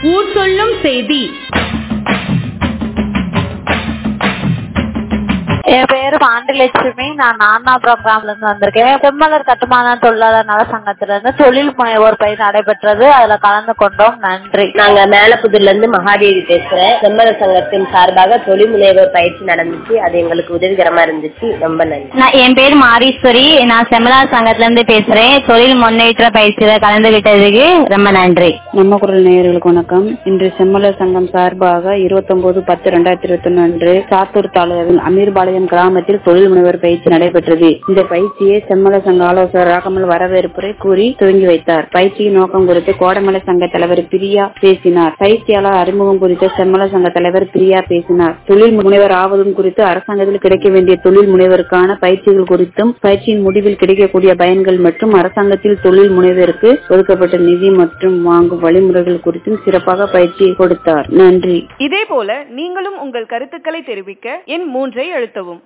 ஊர் சொல்லும் செய்தி என் பேரு பாண்டிலட்சுமி நான் நானா ப்ரோக்ராம்ல இருந்து வந்திருக்கேன் செம்மலர் கட்டுமான தொழிலாளர் நல சங்கத்துல இருந்து தொழில் முனைவோர் பயிர் நடைபெற்றது அதுல கலந்து கொண்டோம் நன்றி நாங்க மேலப்புதூர்ல இருந்து மகாதேவி பேசுறேன் செம்மல சங்கத்தின் சார்பாக தொழில் முனைவோர் பயிற்சி நடந்துச்சு அது எங்களுக்கு உதவிகரமா இருந்துச்சு ரொம்ப நன்றி நான் என் பேர் மாரீஸ்வரி நான் செம்மலார் சங்கத்துல இருந்து பேசுறேன் தொழில் முன்னேற்ற பயிற்சியில கலந்துகிட்டதுக்கு ரொம்ப நன்றி நம்ம குரல் நேயர்களுக்கு வணக்கம் இன்று செம்மலர் சங்கம் சார்பாக இருபத்தொன்பது பத்து ரெண்டாயிரத்தி இருபத்தி ஒன்னு அன்று சாத்தூர் தாலுகாவில் அமீர்பாளையம் கிராமத்தில் தொழில் முனைவர் பயிற்சி நடைபெற்றது இந்த பயிற்சியை செம்மலர் சங்க ஆலோசகர் ராகமல் வரவேற்புரை கூறி துவங்கி வைத்தார் பயிற்சியின் நோக்கம் குறித்து கோடமலை சங்க தலைவர் பிரியா பேசினார் பயிற்சியாளர் அறிமுகம் குறித்து செம்மலர் சங்க தலைவர் பிரியா பேசினார் தொழில் முனைவர் ஆவதும் குறித்து அரசாங்கத்தில் கிடைக்க வேண்டிய தொழில் முனைவருக்கான பயிற்சிகள் குறித்தும் பயிற்சியின் முடிவில் கிடைக்கக்கூடிய பயன்கள் மற்றும் அரசாங்கத்தில் தொழில் முனைவருக்கு ஒதுக்கப்பட்ட நிதி மற்றும் வாங்கும் வழிமுறைகள் குறித்தும் சிறப்பாக பயிற்சி கொடுத்தார் நன்றி இதே போல நீங்களும் உங்கள் கருத்துக்களை தெரிவிக்க எண் மூன்றை அழுத்தவும்